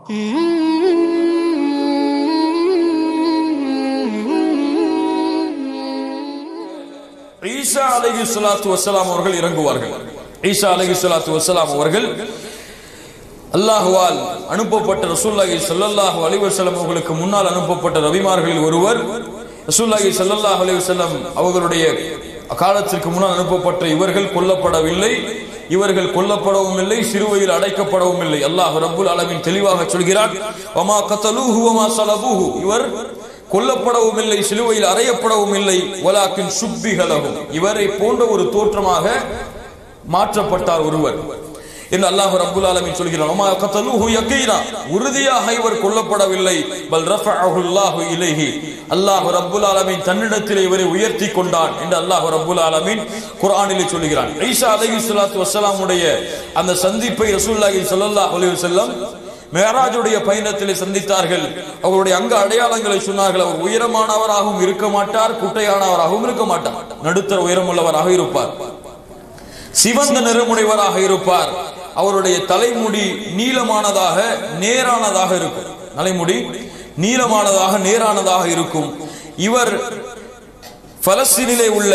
ஈசா அலைஹி ஸலாத்து வஸலாம் அவர்கள் இறங்குவார்கள் ஈசா அலைஹி ஸலாத்து வஸலாம் அவர்கள் அல்லாஹுவால் அனுப்பப்பட்ட ரசூலுல்லாஹி ஸல்லல்லாஹு அலைஹி வஸல்லம் அவர்களுக்கு முன்னால் அனுப்பப்பட்ட ரவிமார்களில் ஒருவர் ரசூலுல்லாஹி ஸல்லல்லாஹு அலைஹி வஸல்லம் அவர்களுடைய காலத்திற்கு முன்னால் அனுப்பப்பட்ட இவர்கள் கொல்லப்படவில்லை இவர்கள் கொல்லப்படவும் இல்லை சிறுவையில் அடைக்கப்படவும் இல்லை அல்லாஹ் ரப்புல் ஆலமீன் தெளிவாக சொல்கிறான் வமா கத்தலூஹு வமா ஸலபூஹு இவர் கொல்லப்படவும் இல்லை சிலுவையில் அறையப்படவும் இல்லை வலாக்கின் சுப்பிகளவும் இவரை போன்ற ஒரு தோற்றமாக மாற்றப்பட்டார் ஒருவர் என்று அல்லாஹ் ரப்புல் ஆலமீன் சொல்கிறான் வமா கத்தலூஹு யகீனா உறுதியாக இவர் கொல்லப்படவில்லை பல் ரஃபஅஹு அல்லாஹு இலைஹி அல்லாஹ் ரப்புல் ஆலமீன் தன்னிடத்தில் இவரை உயர்த்தி கொண்டான் என்று அல்லாஹ் ரப்புல் ஆலமீன் குர்ஆனிலே சொல்கிறான் ஈசா அலைஹிஸ்ஸலாத்து வஸ்ஸலாமுடைய அந்த சந்திப்பை ரசூலுல்லாஹி ஸல்லல்லாஹு அலைஹி வஸல்லம் மேராஜுடைய பயணத்திலே சந்தித்தார்கள் அவருடைய அங்க அடையாளங்களை சொன்னார்கள் அவர் உயரமானவராகவும் இருக்க மாட்டார் குட்டையானவராகவும் இருக்க மாட்டார் நடுத்தர உயரமுள்ளவராக இருப்பார் சிவந்த நிறமுடையவராக இருப்பார் அவருடைய தலைமுடி நீளமானதாக நேரானதாக இருக்கும் தலைமுடி நீளமானதாக நேரானதாக இருக்கும் இவர் பலஸ்தீனிலே உள்ள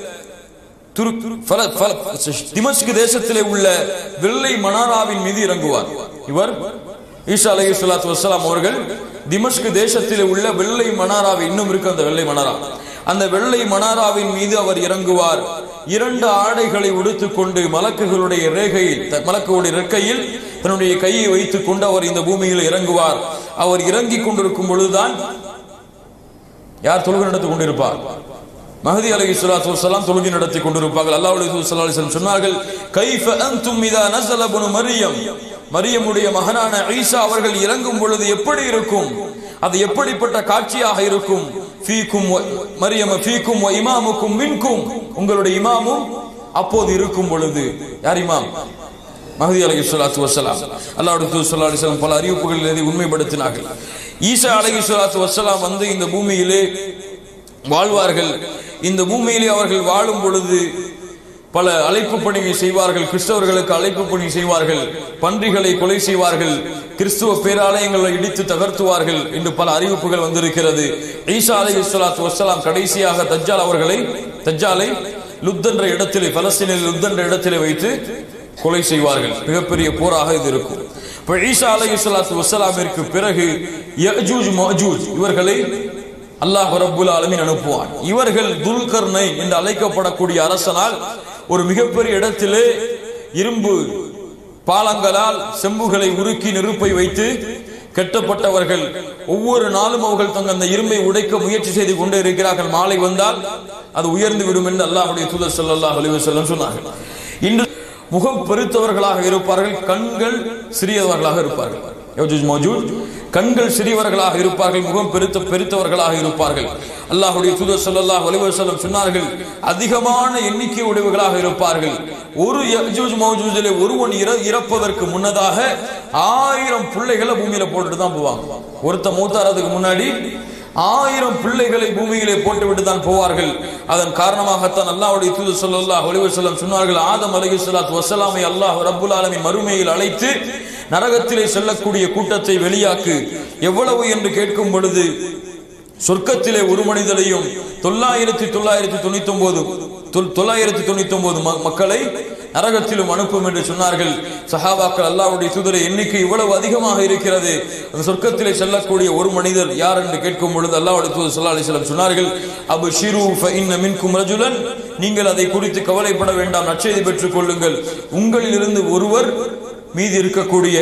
துரு- பல- பல- திமஸ்கு தேசத்திலே உள்ள வெள்ளை மனாராவின் மீது இறங்குவார் இவர் ஈசா அலைஹி ஸலாத்து வஸ்ஸலாம் அவர்கள் திமஸ்கு தேசத்திலே உள்ள வெள்ளை மனாராவை இன்னும் இருக்கு அந்த வெள்ளை மனாரா அந்த வெள்ளை மனாராவின் மீது அவர் இறங்குவார் இரண்டு ஆடைகளை உடுத்துக்கொண்டு மலக்குகளுடைய ரேகையில் த- மலக்குடைய ரெக்கையில் தன்னுடைய கையை வைத்துக் கொண்டு அவர் இந்த பூமியில் இறங்குவார் அவர் இறங்கிக் கொண்டிருக்கும் பொழுதுதான் யார் தொழுகை நடத்தி கொண்டிருப்பார் மஹதி அலைஹி ஸலாத்து வஸலாம் தொழுகை நடத்தி கொண்டிருப்பார்கள் அல்லாஹ்வுடைய தூதர் ஸல்லல்லாஹு அலைஹி வஸல்லம் சொன்னார்கள் கைஃப அன்தும் இதா நஸல இப்னு மரியம் மரியமுடைய மகனான ஈசா அவர்கள் இறங்கும் பொழுது எப்படி இருக்கும் அது எப்படிப்பட்ட காட்சியாக இருக்கும் ஃபீக்கும் வ- மரியம் ஃபீக்கும் வ இமாமுக்கும் மின்கும் உங்களுடைய இமாமும் அப்போது இருக்கும் பொழுது யார் இமாம் மஹதி அலைஹி ஸலாத்து வஸலாம் அல்லாஹ்வுடைய தூதர் ஸல்லல்லாஹு அலைஹி வஸல்லம் பல அறிவிப்புகளில் இதை உண்மைப்படுத்தினார்கள் ஈசா அலைஹி ஸலாத்து வஸலாம் வந்து இந்த பூமியிலே வாழ்வார்கள் இந்த பூமியிலே அவர்கள் வாழும் பொழுது பல அழைப்பு பணியை செய்வார்கள் கிறிஸ்தவர்களுக்கு அழைப்பு பணி செய்வார்கள் பன்றிகளை கொலை செய்வார்கள் கிறிஸ்துவ பேராலயங்களை இடித்து தகர்த்துவார்கள் என்று பல அறிவிப்புகள் வந்திருக்கிறது ஈசா அலைஹி ஸலாத்து வஸலாம் கடைசியாக தஜ்ஜால் அவர்களை தஜ்ஜாலை லுத்தென்ற இடத்திலே பலஸ்தீனில் லுத்தென்ற இடத்திலே வைத்து கொலை செய்வார்கள் மிகப்பெரிய போராக இது இருக்கும் இப்ப ஈசா அலைஹி ஸலாத்து வஸலாமிற்கு பிறகு யஜூஜ் மஜூஜ் இவர்களை அல்லாஹ் ரப்புல் ஆலமீன் அனுப்புவான் இவர்கள் துல்கர்னை என்று அழைக்கப்படக்கூடிய அரசனால் ஒரு மிகப்பெரிய இடத்திலே இரும்பு பாலங்களால் செம்புகளை உருக்கி நெருப்பை வைத்து கெட்டப்பட்டவர்கள் ஒவ்வொரு நாளும் அவர்கள் தங்கள் அந்த இரும்பை உடைக்க முயற்சி செய்து கொண்டே இருக்கிறார்கள் மாலை வந்தால் அது உயர்ந்து விடும் என்று அல்லாஹ்வுடைய தூதர் ஸல்லல்லாஹு அலைஹி வஸல்லம் சொன்னார்கள் இன்று முகம் பெருத்தவர்களாக இருப்பார்கள் கண்கள் சிறியவர்களாக இருப்பார்கள் யஜூஜ் மௌஜூஜ் கண்கள் சிறியவர்களாக இருப்பார்கள் முகம் பெருத்த பெருத்தவர்களாக இருப்பார்கள் அல்லாஹ்வுடைய தூதர் ஸல்லல்லாஹு அலைஹி வஸல்லம் சொன்னார்கள் அதிகமான எண்ணிக்கை உடையவர்களாக இருப்பார்கள் ஒரு யஜூஜ் மௌஜூஜிலே ஒருவன் இற- இறப்பதற்கு முன்னதாக ஆயிரம் பிள்ளைகளை பூமியில போட்டுட்டு தான் போவாங்க ஒருத்த மூத்தாரதுக்கு முன்னாடி ஆயிரம் பிள்ளைகளை பூமியிலே போட்டுவிட்டு தான் போவார்கள் அதன் காரணமாகத்தான் அல்லாஹ்வுடைய தூதர் ஸல்லல்லாஹு அலைஹி வஸல்லம் சொன்னார்கள் ஆதம் அலைஹிஸ்ஸலாத்து வஸலாமை அல்லாஹ் ரப்புல் ஆலமீன் மறுமையில் அழைத்து நரகத்திலே செல்லக்கூடிய கூட்டத்தை வெளியாக்கு எவ்வளவு என்று கேட்கும் பொழுது சொர்க்கத்திலே ஒரு மனிதனையும் தொள்ளாயிரத்தி தொள்ளாயிரத்தி தொண்ணூத்தி ஒன்பது தொள்ளாயிரத்தி தொண்ணூத்தி ஒன்பது மக்களை நரகத்திலும் அனுப்பும் என்று சொன்னார்கள் சஹாபாக்கள் அல்லாஹ்வுடைய தூதரை எண்ணிக்கை இவ்வளவு அதிகமாக இருக்கிறது அந்த சொர்க்கத்திலே செல்லக்கூடிய ஒரு மனிதர் யார் என்று கேட்கும் பொழுது அல்லாஹ்வுடைய தூதர் ஸல்லல்லாஹு அலைஹி வஸல்லம் சொன்னார்கள் அபு ஷிரு இன்ன மின்கும் ரஜுலன் நீங்கள் அதை குறித்து கவலைப்பட வேண்டாம் நற்செய்தி பெற்றுக் கொள்ளுங்கள் உங்களில் இருந்து ஒருவர் மீதி இருக்கக்கூடிய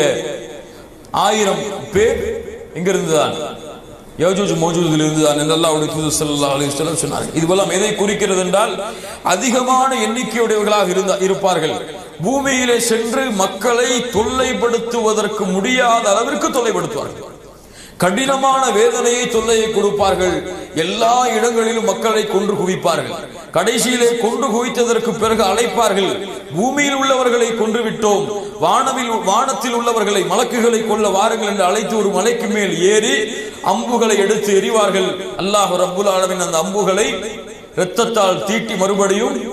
ஆயிரம் பேர் எங்கிருந்து தான் யோஜூஜ் மோஜூதில் இருந்துதான் என்று அல்லாஹ்வுடைய தூதர் ஸல்லல்லாஹு அலைஹி வஸல்லம் சொன்னார்கள் இதுவெல்லாம் எதை குறிக்கிறது என்றால் அதிகமான எண்ணிக்கையுடையவர்களாக இருந்த இருப்பார்கள் பூமியிலே சென்று மக்களை தொல்லைப்படுத்துவதற்கு முடியாத அளவிற்கு தொல்லைப்படுத்துவார்கள் கடினமான வேதனையை தொல்லையை கொடுப்பார்கள் எல்லா இடங்களிலும் மக்களை கொன்று குவிப்பார்கள் கடைசியிலே கொன்று குவித்ததற்கு பிறகு அழைப்பார்கள் பூமியில் உள்ளவர்களை கொன்று விட்டோம் வானவில் வானத்தில் உள்ளவர்களை மலக்குகளை கொள்ள வாருங்கள் என்று அழைத்து ஒரு மலைக்கு மேல் ஏறி அம்புகளை எடுத்து எறிவார்கள் அல்லாஹ் ரப்புல் ஆலமீன் அந்த அம்புகளை இரத்தத்தால் தீட்டி மறுபடியும்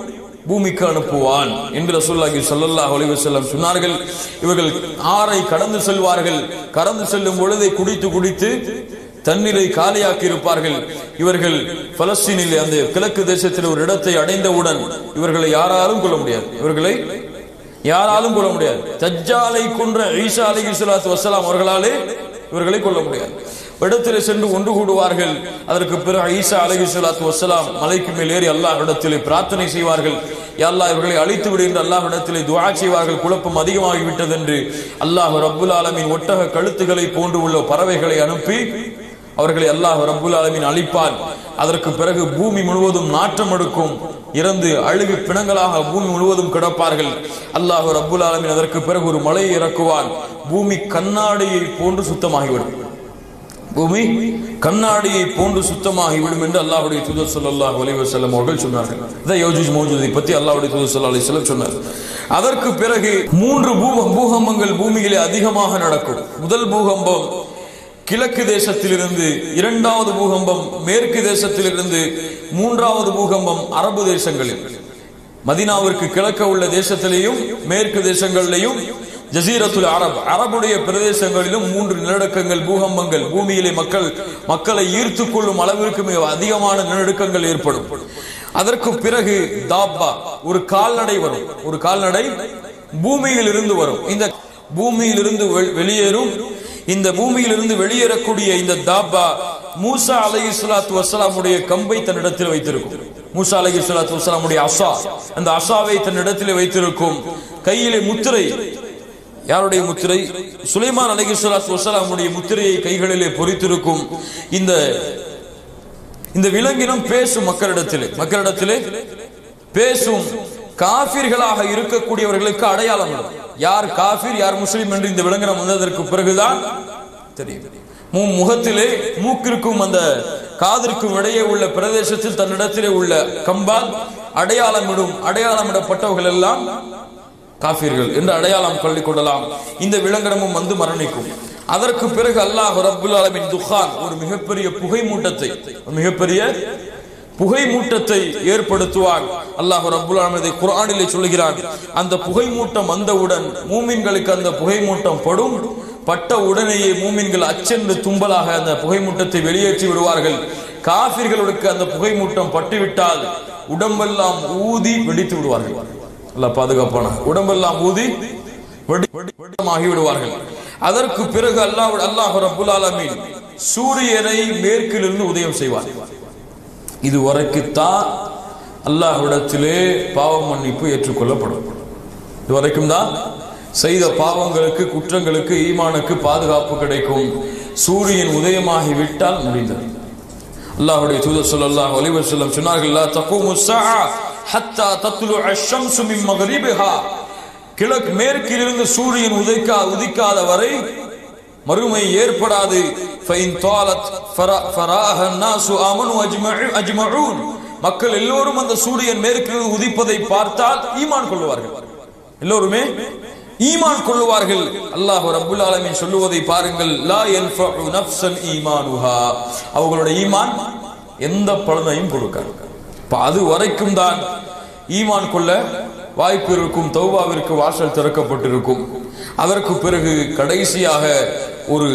பூமிக்கு அனுப்புவான் என்று ரசூலுல்லாஹி ஸல்லல்லாஹு அலைஹி வஸல்லம் சொன்னார்கள் இவர்கள் ஆறை கடந்து செல்வார்கள் கடந்து செல்லும் பொழுதை குடித்து குடித்து தண்ணீரை காலியாக்கி இருப்பார்கள் இவர்கள் பலஸ்தீனில் அந்த கிழக்கு தேசத்தில் ஒரு இடத்தை அடைந்தவுடன் இவர்களை யாராலும் கொள்ள முடியாது இவர்களை யாராலும் கொள்ள முடியாது தஜ்ஜாலை கொன்ற ஈசா அலைஹி ஸலாத்து வஸலாம் அவர்களாலே இவர்களை கொல்ல முடியாது இடத்திலே சென்று ஒன்று கூடுவார்கள் அதற்கு பிறகு ஈசா அலைஹி ஸலாத்து வஸலாம் மலைக்கு மேல் ஏறி அல்லாஹ் இடத்திலே பிரார்த்தனை செய்வார்கள் யா அல்லாஹ் இவர்களை அழித்து விடு என்று அல்லாஹ் இடத்திலே துஆ செய்வார்கள் குழப்பம் அதிகமாகி விட்டது என்று அல்லாஹ் ரப்புல் ஆலமீன் ஒட்டக கழுத்துகளை போன்று உள்ள பறவைகளை அனுப்பி அவர்களை அல்லாஹ் ரப்புல் ஆலமீன் அழிப்பான் அதற்கு பிறகு பூமி முழுவதும் நாற்றம் எடுக்கும் இறந்து அழுகு பிணங்களாக பூமி முழுவதும் கிடப்பார்கள் அல்லாஹ் ரப்புல் ஆலமீன் அதற்கு பிறகு ஒரு மலையை இறக்குவான் பூமி கண்ணாடியை போன்று சுத்தமாகிவிடும் பூமி கண்ணாடியை போன்று சுத்தமாகிவிடும் என்று அல்லாஹ்வுடைய தூதர் ஸல்லல்லாஹு அலைஹி வஸல்லம் அவர்கள் சொன்னார்கள் இதை யோஜிஜ் மௌஜூதை பற்றி அல்லாஹ்வுடைய தூதர் ஸல்லல்லாஹு அலைஹி வஸல்லம் சொன்னார் அதற்கு பிறகு மூன்று பூக பூகம்பங்கள் பூமியிலே அதிகமாக நடக்கும் முதல் பூகம்பம் கிழக்கு தேசத்திலிருந்து இரண்டாவது பூகம்பம் மேற்கு தேசத்திலிருந்து மூன்றாவது பூகம்பம் அரபு தேசங்களில் மதீனாவிற்கு கிழக்க உள்ள தேசத்திலேயும் மேற்கு தேசங்களிலேயும் ஜசீரத்துல் அரப் அரபுடைய பிரதேசங்களிலும் மூன்று நிலநடுக்கங்கள் பூகம்பங்கள் பூமியிலே மக்கள் மக்களை ஈர்த்து கொள்ளும் அளவிற்கு மிக அதிகமான நிலநடுக்கங்கள் ஏற்படும் அதற்கு பிறகு தாப்பா ஒரு கால்நடை வரும் ஒரு கால்நடை பூமியில் இருந்து வரும் இந்த பூமியில் இருந்து வெளியேறும் இந்த பூமியிலிருந்து வெளியேறக்கூடிய இந்த தாப்பா மூசா அலை இஸ்லாத்து வசலாமுடைய கம்பை தன்னிடத்தில் வைத்திருக்கும் மூசா அலை இஸ்லாத்து வசலாமுடைய அசா அந்த அசாவை தன்னிடத்தில் வைத்திருக்கும் கையிலே முத்திரை யாருடைய முத்திரை சுலைமான் அலகி சொல்லாத்து வசலாமுடைய முத்திரையை கைகளிலே பொறித்திருக்கும் இந்த இந்த விலங்கினம் பேசும் மக்களிடத்திலே மக்களிடத்திலே பேசும் காபிர்களாக இருக்கக்கூடியவர்களுக்கு அடையாளம் இருக்கும். யார் காபிர் யார் முஸ்லிம் என்று இந்த விலங்கினம் வந்ததற்கு பிறகுதான் தெரியும் மு- முகத்திலே மூக்கிற்கும் அந்த காதிற்கும் இடையே உள்ள பிரதேசத்தில் தன்னிடத்திலே உள்ள கம்பால் அடையாளமிடும் அடையாளமிடப்பட்டவர்கள் எல்லாம் காஃபிர்கள் என்று அடையாளம் கொள்ளிக் கொள்ளலாம் இந்த விலங்கினமும் வந்து மரணிக்கும் அதற்கு பிறகு அல்லாஹ் ரப்புல் ஆலமின் துஹான் ஒரு மிகப்பெரிய புகை மூட்டத்தை ஒரு மிகப்பெரிய புகை மூட்டத்தை ஏற்படுத்துவான் அல்லாஹ் ரப்புல் ஆலமீன் இதை குர்ஆனிலே சொல்கிறான் அந்த புகை மூட்டம் வந்தவுடன் மூமின்களுக்கு அந்த புகை மூட்டம் படும் பட்ட உடனேயே மூமின்கள் அச்சென்று தும்பலாக அந்த புகை மூட்டத்தை வெளியேற்றி விடுவார்கள் காபிர்களுக்கு அந்த புகை மூட்டம் பட்டுவிட்டால் உடம்பெல்லாம் ஊதி வெடித்து விடுவார்கள் அல்ல பாதுகாப்பான உடம்பெல்லாம் ஊதி வெடி வெடிமாகி விடுவார்கள் அதற்கு பிறகு அல்லாஹ் அல்லாஹ் ரப்புல் ஆலமீன் சூரியனை மேற்கிலிருந்து உதயம் செய்வார் இது வரைக்குத்தான் அல்லாஹ்விடத்திலே பாவ மன்னிப்பு ஏற்றுக்கொள்ளப்படும் இது வரைக்கும் தான் செய்த பாவங்களுக்கு குற்றங்களுக்கு ஈமானுக்கு பாதுகாப்பு கிடைக்கும் சூரியன் உதயமாகி விட்டால் முடிந்தது அல்லாஹ்வுடைய தூதர் ஸல்லல்லாஹு அலைஹி வஸல்லம் சொன்னார்கள் லா தகூமு ஸஆ ஹத்தா தத்லு அஷம்சு மின் மக்ரிபிஹா கிழக்கு மேற்கிலிருந்து சூரியன் உதிக்கா உதிக்காத வரை மறுமை ஏற்படாது ஃபைன் தாலத் ஃபரா- ஃபராஹ الناس آمنوا أجمعوا- أجمعون மக்கள் எல்லோரும் அந்த சூரியன் மேற்கில் உதிப்பதை பார்த்தால் ஈமான் கொள்வார்கள் எல்லோருமே ஈமான் கொள்ளுவார்கள் அல்லாஹ் ரப்புல் ஆலமீன் சொல்லுவதை பாருங்கள் லா யன்ஃபஉ நஃப்ஸன் ஈமானுஹா அவங்களுடைய ஈமான் எந்த பலனையும் கொடுக்காது இப்ப அது வரைக்கும் தான் ஈமான் கொள்ள வாய்ப்பு இருக்கும் தௌபாவிற்கு வாசல் திறக்கப்பட்டிருக்கும் அதற்கு பிறகு கடைசியாக ஒரு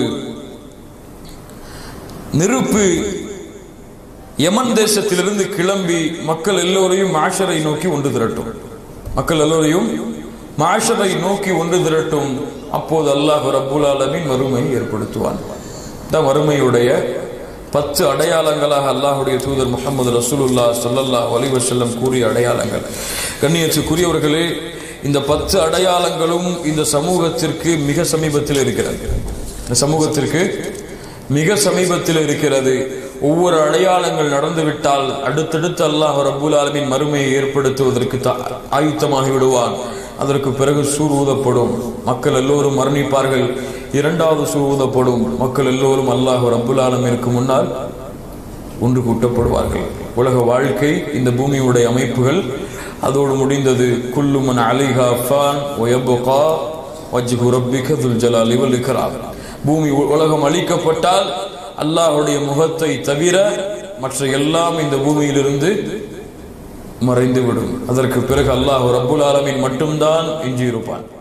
நெருப்பு யமன் தேசத்திலிருந்து கிளம்பி மக்கள் எல்லோரையும் மாஷரை நோக்கி ஒன்று திரட்டும் மக்கள் எல்லோரையும் மாஷரை நோக்கி ஒன்று திரட்டும் அப்போது அல்லாஹ் ரப்புல் ஆலமீன் மறுமை ஏற்படுத்துவான் இந்த மறுமையுடைய பத்து அடையாளங்களாக அல்லாஹ்வுடைய தூதர் முகமது ரசூலுல்லா ஸல்லல்லாஹு அலைஹி வஸல்லம் கூறிய அடையாளங்கள் கண்ணியத்துக்குரியவர்களே இந்த பத்து அடையாளங்களும் இந்த சமூகத்திற்கு மிக சமீபத்தில் இருக்கிறது இந்த சமூகத்திற்கு மிக சமீபத்தில் இருக்கிறது ஒவ்வொரு அடையாளங்கள் நடந்துவிட்டால் அடுத்தடுத்து அல்லாஹ் ரப்புல் ஆலமீன் மறுமையை ஏற்படுத்துவதற்கு தா- ஆயுத்தமாகி விடுவான் அதற்கு பிறகு சூர் ஊதப்படும் மக்கள் எல்லோரும் மரணிப்பார்கள் இரண்டாவது சூர் ஊதப்படும் மக்கள் எல்லோரும் அல்லாஹ் ரப்புல் ஆலமீனுக்கு முன்னால் ஒன்று கூட்டப்படுவார்கள் உலக வாழ்க்கை இந்த பூமியுடைய அமைப்புகள் அதோடு முடிந்தது குல்லுமன் அலிஹா ஃபான் ஒயபுகா வஜ்ஹு ரப்பிக துல் ஜலாலி வல் இக்ராம் பூமி உ- உலகம் அழிக்கப்பட்டால் அல்லாஹ்வுடைய முகத்தை தவிர மற்ற எல்லாம் இந்த பூமியிலிருந்து மறைந்துவிடும் அதற்கு பிறகு அல்லாஹ் ரப்புல் ஆலமீன் மட்டும்தான் எஞ்சியிருப்பான்